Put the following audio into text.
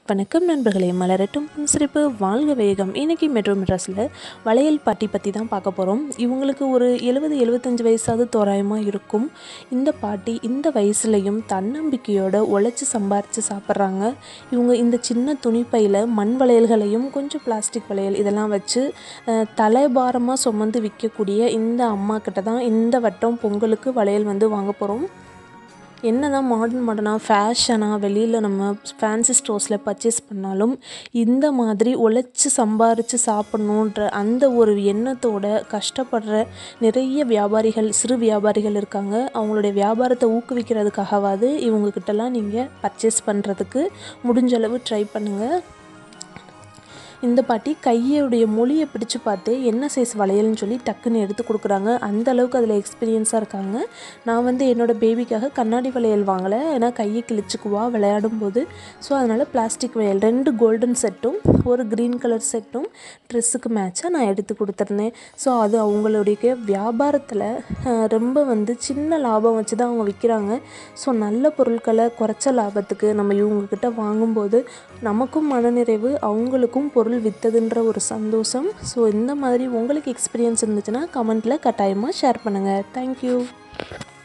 வணக்கம் நண்பர்களே மலரட்டும் சிரிப்பு வாழ்க வேகம் இன்னைக்கு மெட்ரோ மெட்ராஸில் வளையல் பாட்டி பற்றி தான் பார்க்க போகிறோம் இவங்களுக்கு ஒரு எழுபது எழுபத்தஞ்சு வயசாவது தோராயமாக இருக்கும் இந்த பாட்டி இந்த வயசுலையும் தன்னம்பிக்கையோட உழைச்சி சம்பாரித்து சாப்பிட்றாங்க இவங்க இந்த சின்ன துணிப்பையில் மண் வளையல்களையும் கொஞ்சம் பிளாஸ்டிக் வளையல் இதெல்லாம் வச்சு அஹ், தலைபாரமாக சுமந்து விற்கக்கூடிய இந்த அம்மா கிட்ட தான் இந்த வட்டம் பொங்கலுக்கு வளையல் வந்து வாங்க போகிறோம் என்ன தான் மாடர்ன் மாடர்னாக ஃபேஷனாக வெளியில் நம்ம ஃபேன்சி ஸ்டோர்ஸில் பர்ச்சேஸ் பண்ணாலும் இந்த மாதிரி உழைச்சி சம்பாரித்து சாப்பிட்ணுன்ற அந்த ஒரு எண்ணத்தோட கஷ்டப்படுற நிறைய வியாபாரிகள் சிறு வியாபாரிகள் இருக்காங்க அவங்களுடைய வியாபாரத்தை ஊக்குவிக்கிறதுக்காகவாது இவங்கக்கிட்டலாம் நீங்கள் பர்ச்சேஸ் பண்ணுறதுக்கு முடிஞ்ச அளவு ட்ரை பண்ணுங்கள் இந்த பாட்டி கையோடைய மொழியை பிடிச்சு பார்த்து என்ன சைஸ் வளையல்னு சொல்லி டக்குன்னு எடுத்து கொடுக்குறாங்க அந்த அளவுக்கு அதில் எக்ஸ்பீரியன்ஸாக இருக்காங்க நான் வந்து என்னோடய பேபிக்காக கண்ணாடி வளையல் வாங்கலை ஏன்னா கையை கிழிச்சுக்குவா விளையாடும் போது ஸோ அதனால் பிளாஸ்டிக் வளையல் ரெண்டு கோல்டன் செட்டும் ஒரு க்ரீன் கலர் செட்டும் ட்ரெஸ்ஸுக்கு மேட்சாக நான் எடுத்து கொடுத்துருந்தேன் ஸோ அது அவங்களுடைய வியாபாரத்தில் அஹ், ரொம்ப வந்து சின்ன லாபம் வச்சு தான் அவங்க விற்கிறாங்க ஸோ நல்ல பொருட்களை குறைச்ச லாபத்துக்கு நம்ம இவங்கக்கிட்ட வாங்கும்போது நமக்கும் மனநிறைவு அவங்களுக்கும் பொருள் விற்றதுன்ற ஒரு சந்தோஷம் ஸோ இந்த மாதிரி உங்களுக்கு எக்ஸ்பீரியன்ஸ் இருந்துச்சுன்னா கமெண்ட்டில் கட்டாயமாக ஷேர் பண்ணுங்கள் தேங்க்யூ